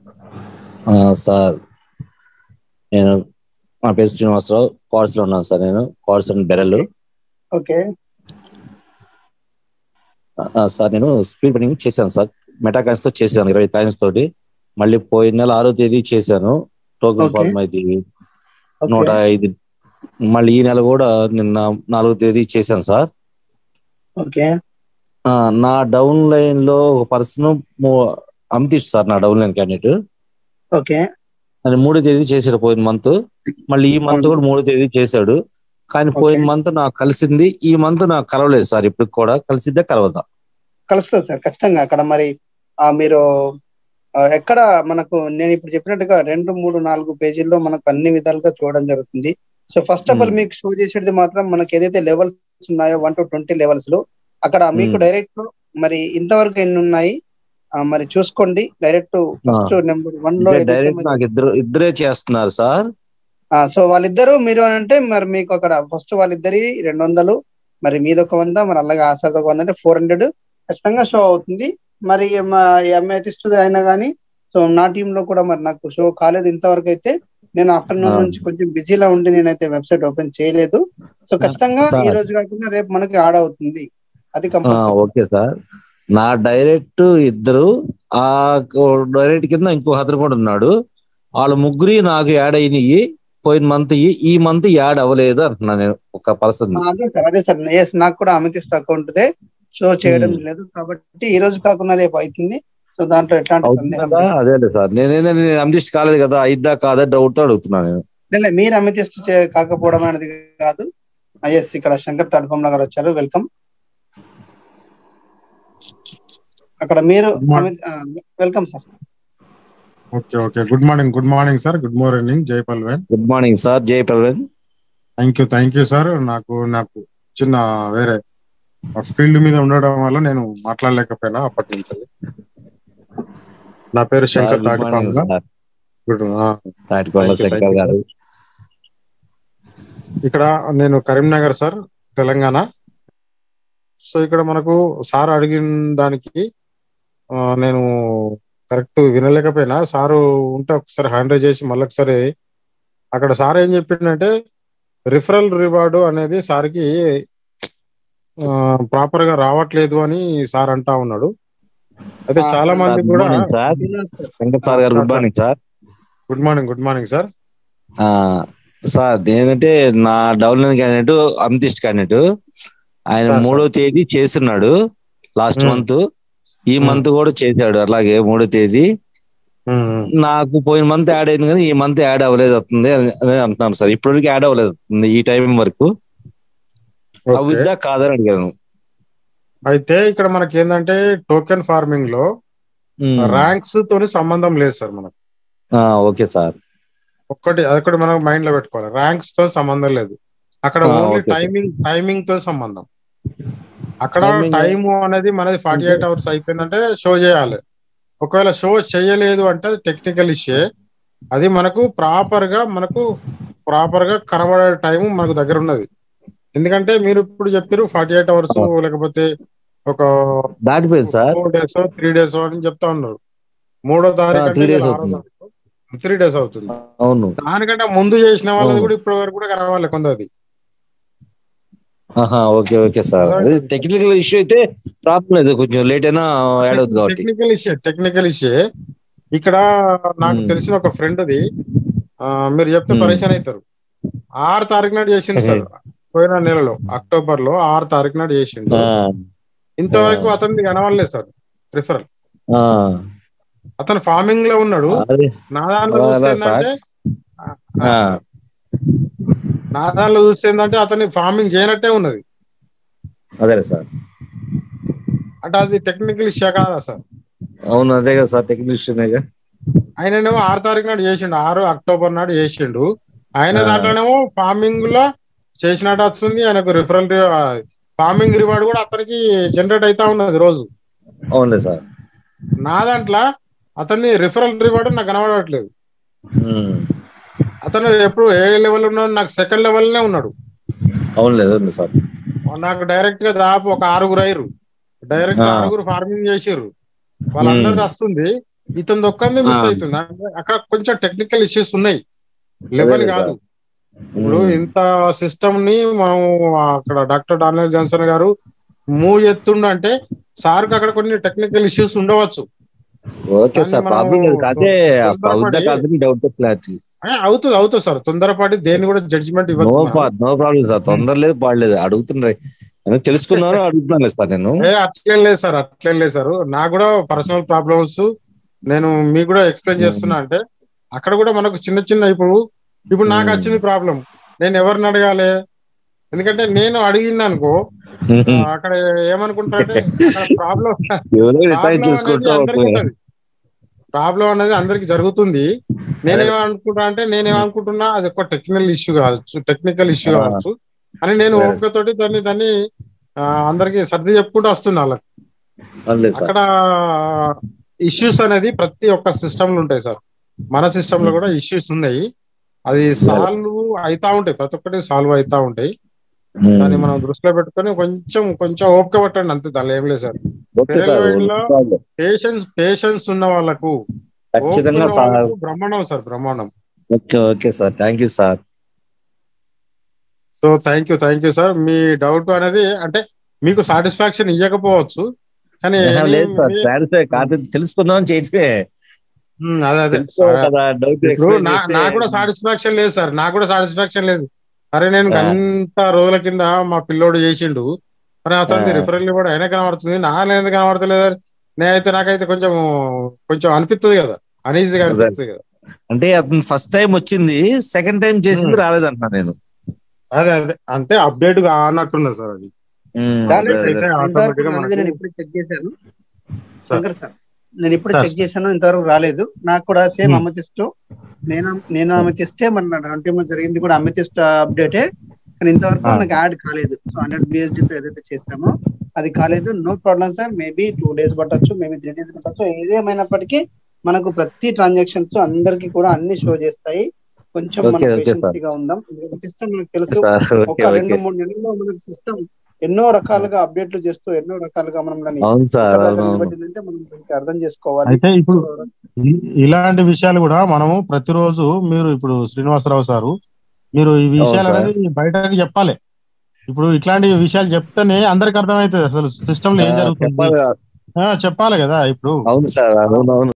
ఆ, సార్ నేను నా పేరు శ్రీనివాసరావు కోర్స్ లో ఉన్నాను సార్ నేను కోర్స్ అండ్ బెరల్ ఓకే ఆ, సార్ నేను స్పీడ్ బెట్టింగ్ చేశాను సార్ మెటా కాయిన్స్ తో చేశాను ఇరవై కాయిన్స్ తోటి మళ్ళీ పోయిన నెల ఆరో తేదీ చేశాను టోకెన్ Okay. ఫార్మ్ ఇది ఓకే నూట ఐదు మళ్ళీ ఈ నెల కూడా నిన్న నాలుగో తేదీ చేశాను సార్ ఓకే ఆ, నా డౌన్ లైన్ లో ఒక పర్సన్ అమితీష్ సార్ నా డౌన్ లైన్ క్యాండిడేట్ ఓకే అది మూడో తేదీ చేశాడు పోయిన మంత్ మళ్ళీ ఈ మంత్ కూడా మూడో తేదీ చేశాడు కానీ పోయిన Okay. మంత్ నాకు కలిసింది ఈ మంత్ నాకు కలవలేదు సార్ ఇప్పుడు కూడా కలిసిద్దే కలవదా కలుస్తుంది సార్ ఖచ్చితంగా అక్కడ మరి ఆ, మీరు ఆ, ఎక్కడ మనకు నేను ఇప్పుడు చెప్పినట్టుగా రెండు మూడు నాలుగు పేజీల్లో మనకు అన్ని విధాలుగా చూడడం జరుగుతుంది so first of all Hmm. మీకు షో చేసేది మాత్రం మనకి ఏదైతే లెవెల్స్ ఉన్నాయో వన్ టు ట్వంటీ లెవెల్స్ లో అక్కడ మీకు Hmm. డైరెక్ట్ మరి ఇంతవరకు ఎన్ని ఉన్నాయి ఆ, మరి చూసుకోండి డైరెక్ట్ ఫస్ట్ నెంబర్ వన్ లో ఏదైతే డైరెక్ట్ మరి- నాకు ఇద్దరు ఇద్దరే చేస్తున్నారు సార్ ఆ, సో వాళ్ళిద్దరు మీరు అని అంటే మరి మీకు అక్కడ ఫస్ట్ వాళ్ళిద్దరి రెండు వందలు మరి మీది ఒక వంద మరి అలాగే ఆసాద్ ఒక వంద అంటే ఫోర్ హండ్రెడ్ ఖచ్చితంగా షో అవుతుంది మరి మా ఎంఐతిస్ట్ అయినా కానీ సో నా టీమ్ లో కూడా మరి నాకు షో కాలేదు ఇంతవరకు అయితే నేను ఆఫ్టర్నూన్ ఆ. నుంచి కొంచెం బిజీలో ఉండి నేనైతే వెబ్సైట్ ఓపెన్ చేయలేదు సో ఖచ్చితంగా సార్. ఈ రోజు కాకుండా రేపు మనకి యాడ్ అవుతుంది అది ఆ, కంపల్సరీ ఓకే సార్ నా డైరెక్ట్ ఇద్దరు ఆ డైరెక్ట్ కింద ఇంకో అతను కూడా ఉన్నాడు వాళ్ళ ముగ్గురి నాకు యాడ్ అయినాయి పోయిన మంత్ ఈ మంత్ యాడ్ అవ్వలేదు అంటున్నా నేను ఒక పర్సన్ అదే సార్ అదే సార్ ఎస్ నాకు కూడా అమితిస్ట్ అకౌంట్ దే షో చేయడం Hmm. లేదు కాబట్టి ఈ రోజు కాకుండా రేపు అవుతుంది సో దాంట్లో ఎట్లాంటి సందేహం అవుతుందా లేదు. అదే సార్ నేనేంటే నేను అమ్జిస్ట్ కాలేదు కదా అయిద్దా కాదా డౌట్ తో అడుగుతున్నాను నేను లే, మీరు అమితిస్ట్ కాకపోవడం అనేది కాదు ఎస్ ఇక్కడ శంకర్ తడపంలో గారు వచ్చారు వెల్కమ్ అక్కడ మీరు Good morning. Welcome sir okay okay good morning good morning sir good morning Jai పల్వేన్ good morning sir Jai Praveen thank you thank you sir నాకు నాకు చిన్న వేరే ఫీల్డ్ మీద ఉండడం వల్ల నేను మాట్లాడలేకపోయినా అప్పటి నుంచి నా పేరు Shankar good morning Tatipanga sir good ఆ, Tatikonda Thank you, Shankar thank you, గారు ఇక్కడ నేను కరీంనగర్ సార్ తెలంగాణ సో ఇక్కడ మనకు సార్ అడిగిన దానికి ఆ, నేను కరెక్ట్ వినలేకపోయినా సారు ఉంటే ఒకసారి హ్యాండ్ రైజ్ చేసి మళ్ళీ ఒకసారి అక్కడ సార్ ఏం చెప్పిండంటే రిఫరల్ రివార్డు అనేది సార్కి ప్రాపర్ గా రావట్లేదు అని సార్ అంటా ఉన్నాడు అయితే ఆ, చాలా సార్ మంది గుడ్ కూడా మార్నింగ్ సార్ శంకర్ సార్ గారు good morning sir good morning good morning sir ఆ, సార్ ఏంటంటే నా డౌన్లైన్ క్యాండిడేట్ అమితిస్ట్ క్యాండిడేట్ ఆయన సార్, మూడో తేదీ చేస్తున్నాడు లాస్ట్ Hmm. మంత్ ఈ Hmm. మంత్ కూడా చేశాడు అలాగే మూడో తేదీ నాకు పోయిన మంత్ యాడ్ అయింది కానీ ఈ మంత్ యాడ్ అవ్వలేదు అవుతుంది అని అని అంటున్నాను సార్ ఇప్పటివరకు యాడ్ అవ్వలేదు అవుతుంది ఈ టైం వరకు అవుద్దా కాదని అడిగాను అయితే ఇక్కడ మనకి ఏంటంటే టోకెన్ ఫార్మింగ్ లో Hmm. ర్యాంక్స్ తోని సంబంధం లేదు సార్ మనకు ఆ, ఓకే సార్ ఒక్కటి అదొకటి మనం మైండ్ లో పెట్టుకోవాలి ర్యాంక్స్ తో సంబంధం లేదు అక్కడ ఆ, ఓన్లీ okay. టైమింగ్ టైమింగ్ తో సంబంధం అక్కడ Timing- టైం అనేది మనది ఫార్టీ ఎయిట్ అవర్స్ అయిపోయిందంటే షో చేయాలి ఒకవేళ షో చేయలేదు అంటే టెక్నికల్ ఇష్యూ అది మనకు ప్రాపర్ గా మనకు ప్రాపర్ గా కనబడే టైం మనకు దగ్గర ఉన్నది ఎందుకంటే మీరు ఇప్పుడు చెప్పారు ఫార్టీ ఎయిట్ అవర్స్ లేకపోతే ఒక దాటిపోయింది sir four days three days అని చెప్తా ఉన్నారు మూడో తారీఖు three days అవుతుంది. త్రీ డేస్ అవుతుంది అవును దానికంటే ముందు చేసిన వాళ్ళది అవును. కూడా ఇప్పటి వరకు కూడా కనవాలి కొందది ఆహా ఓకే ఓకే సార్ అదే టెక్నికల్ ఇష్యూ అయితే ప్రాబ్లం లేదు కొంచెం లేట్ అయినా యాడ్ అవుతుంది కాబట్టి టెక్నికల్ ఇష్యూ టెక్నికల్ ఇష్యూ ఇక్కడ నాకు Hmm. తెలిసిన ఒక ఫ్రెండ్ ది ఆ, మీరు చెప్తే Hmm. పరేషాన్ అవుతారు ఆరు తారీఖు నాడు చేసిండు సార్ పోయిన నెలలో అక్టోబర్ లో ఆరు తారీఖు నాడు చేసిండు ఆ, ఇంతవరకు ఆ. అతనిది కనవలేదు సార్ రిఫరల్ ఆ, అతను ఫార్మింగ్ లో ఉన్నాడు అదే నా దాంట్లో అలా చూస్తే సార్. ఏంటంటే ఆ, ఆ. సార్. నా దాంట్లో చూస్తే ఏంటంటే అతని ఫార్మింగ్ చేయనట్టే ఉన్నది అదే సార్ అంటే అది టెక్నికల్ ఇష్యూ కాదా సార్ అవును అదే కదా సార్ టెక్నికల్ ఇష్యూనేగా ఆయననేమో ఆరు తారీఖు నాడు చేసిండు ఆరు అక్టోబర్ నాడు చేసిండు ఆయన ఆ. దాంట్లోనేమో ఫార్మింగ్ లో చేసినట్టు వస్తుంది ఆయనకు రిఫరల్ ఫార్మింగ్ రివార్డ్ కూడా అతనికి జనరేట్ అవుతా ఉన్నది రోజు అవునులే సార్ నా దాంట్లో అతన్ని రిఫరల్ రివార్డ్ నాకు కనబడట్లేదు ఉమ్. అతను ఎప్పుడు ఏ లెవెల్ ఉన్నాడు నాకు సెకండ్ లెవెల్నే ఉన్నాడు అవునులే అవును సార్ నాకు డైరెక్ట్ గా దాదాపు ఒక ఆరుగురు అయ్యారు డైరెక్ట్ ఆ. ఆరుగురు ఫార్మింగ్ చేసిర్రు వాళ్ళందరిది వస్తుంది ఇతను ఒక్కందే మిస్ ఆ. అవుతుంది అంటే అక్కడ కొంచెం టెక్నికల్ ఇష్యూస్ ఉన్నాయి లెవెల్ అదే కాదు సార్. ఇప్పుడు ఇంత సిస్టమ్ ని మనం అక్కడ డాక్టర్ డానియల్ జాన్సన్ గారు మూవ్ చేస్తుండంటే సార్ కి అక్కడ కొన్ని టెక్నికల్ ఇష్యూస్ ఉండవచ్చు ఓకే సార్ దాన్ని ప్రాబ్లం లేదు మనము కాదే తొందరపడి- అవుద్దా కాదని డౌట్ క్లారిటీ ఆ, అవుతుంది అవుతుంది సార్ తొందరపాటి దేన్ని కూడా జడ్జిమెంట్ నో ఇవ్వచ్చు మనం. నో ప్రాబ్లం సార్ తొందర లేదు పాడలేదు అడుగుతున్నాయి నేను తెలుసుకున్నాను అడుగుతున్నాను సార్ నేను ఏ అట్లేం లేదు సార్ అట్లేం లేదు సార్ నాకు కూడా పర్సనల్ ప్రాబ్లమ్స్ నేను మీకు కూడా ఎక్స్ప్లెయిన్ చేస్తున్నా అంటే అక్కడ కూడా మనకు చిన్న చిన్న ఇప్పుడు ఇప్పుడు నాకు Hmm. వచ్చింది ప్రాబ్లం నేను ఎవరిని అడగాలి ఎందుకంటే నేను అడిగిన అనుకో ఆ, అక్కడ ఏమనుకుంటారంటే ప్రాబ్లం ఎవరో రిటైర్ చూసుకుంటూ ఉంటుంది ప్రాబ్లం అనేది అందరికి జరుగుతుంది నేనేమనుకుంటా అంటే నేనేమనుకుంటున్నా అది ఒక టెక్నికల్ ఇష్యూ కావచ్చు టెక్నికల్ ఇష్యూ ఆ. కావచ్చు అని నేను Yes. ఓపికతోటి దాన్ని దాన్ని ఆ, అందరికి సర్ది చెప్పుకుంటూ వస్తున్నా వాళ్ళకి లేదు సార్ అక్కడ ఇష్యూస్ అనేది ప్రతి ఒక్క సిస్టమ్ లో ఉంటాయి సార్ మన సిస్టమ్ లో కూడా ఇష్యూస్ ఉన్నాయి అది సాల్వ్ అయితా ఉంటాయి ప్రతి ఒక్కటి సాల్వ్ అయితా ఉంటాయి దాన్ని మనం దృష్టిలో పెట్టుకొని కొంచెం కొంచెం ఓపిక పట్టండి అంతే దానిలో ఏం లేదు సార్ ఓకే సార్ తెలంగాణలో పేషెన్స్ పేషెన్స్ ఉన్న వాళ్ళకు ఖచ్చితంగా ఓపిక ఉన్న సార్ వాళ్ళకు బ్రహ్మాండం సార్ బ్రహ్మాండం okay okay sir thank you sir so thank you thank you sir మీ డౌట్ అనేది అంటే మీకు సాటిస్ఫాక్షన్ ఇవ్వకపోవచ్చు కానీ లేదు సార్ మీ- సాటిస్ఫై కాదు తెలుసుకుందాం చేయటమే ఉమ్, అదే అదే తెలుసుకో కదా డౌట్ ఇప్పుడు నా- నాకు కూడా సాటిస్ఫాక్షన్ లేదు సార్ నాకు కూడా సాటిస్ఫాక్షన్ లేదు అరే నేను ఆ. అంత రోజుల కింద మా పిల్లోడు చేసిండు మరి అతనికి ఆ. రిఫరల్ కూడా అయినా కనబడుతుంది నా ఎందుకు కనబడతలేదు నేనైతే నాకైతే కొంచెం కొంచెం అనిపిస్తుంది కదా అనీజీగా అదే. అనిపిస్తుంది కదా అంటే అతను ఫస్ట్ టైం వచ్చింది సెకండ్ టైం చేసింది Hmm. రాలేదంటున్నా నేను అదే అదే అంటే అప్డేట్ అన్నట్టున్నది సార్ అది Hmm, దాని అదే, అదే. అయితే ఇంతవరకు automatic గా రాలేదు, మనకి- నేను ఇప్పుడు చెక్ చేశాను సార్. శంకర్ సార్ నేను ఇప్పుడు సార్. చెక్ చేశాను ఇంతవరకు రాలేదు నాకు కూడా సేమ్ Hmm. అమెతిస్ట్ నేను నేను అమెతిస్టే మన అంటే జరిగింది కూడా అమెతిస్ట్ అప్డేటే కానీ ఇంతవరకు ఆ. నాకు యాడ్ కాలేదు సో హండ్రెడ్ బిఎస్డి తో ఏదైతే చేసామో అది కాలేదు no problem sir maybe two days పట్టొచ్చు మేబీ త్రీ డేస్ పట్టొచ్చు ఏదేమైనప్పటికీ మనకు ప్రతి ట్రాన్సాక్షన్స్ అందరికి కూడా అన్ని షో చేస్తాయి కొంచెం Okay, మనం okay, sir. patient గా ఉందాం సిస్టమ్ మనకు తెలుసు సార్ ఓకే ఒక రెండు ఓకే మూడు నెలల్లో మనకు సిస్టమ్ ఎన్నో రకాలుగా అప్డేట్లు చేస్తూ ఎన్నో రకాలుగా మనం దాన్ని అవును సార్ ఎక్కడ అవును అవును నిలబడిందంటే మనం దానికి అర్థం చేసుకోవాలి అయితే ఇప్పుడు ఇ- ఇలాంటి విషయాలు కూడా మనము ప్రతిరోజు మీరు ఇప్పుడు శ్రీనివాసరావు సారు మీరు ఈ విషయాలు సార్. అనేది బయటకు చెప్పాలి ఇప్పుడు ఇట్లాంటి విషయాలు చెప్తేనే అందరికి అర్థమవుతుంది అసలు సిస్టమ్ లో ఏం ఆ, జరుగుతుంది చెప్పాలి ఆ, చెప్పాలి కదా ఇప్పుడు అవును సార్ అవును అవును